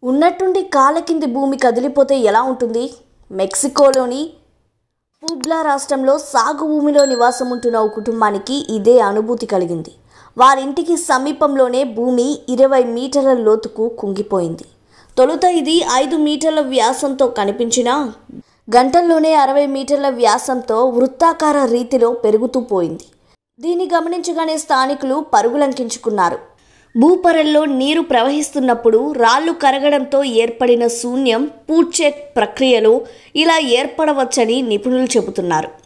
ఉన్నట్టుండి కాళ్ళ కింది భూమి కదిలిపోతే ఎలా ఉంటుంది మెక్సికోలోని పూబ్లా రాష్ట్రంలో సాగు భూమిలో నివాసం ఉంటున్న ఓ కుటుంబానికి ఇదే అనుభూతి కలిగింది వారింటికి సమీపంలోనే భూమి ఇరవై మీటర్ల లోతుకు కుంగిపోయింది తొలుత ఇది ఐదు మీటర్ల వ్యాసంతో కనిపించినా గంటల్లోనే అరవై మీటర్ల వ్యాసంతో వృత్తాకార రీతిలో పెరుగుతూ పోయింది దీన్ని గమనించగానే స్థానికులు పరుగులంకించుకున్నారు భూపరల్లో నీరు ప్రవహిస్తున్నప్పుడు రాళ్లు కరగడంతో ఏర్పడిన శూన్యం పూడ్చే ప్రక్రియలో ఇలా ఏర్పడవచ్చని నిపుణులు చెబుతున్నారు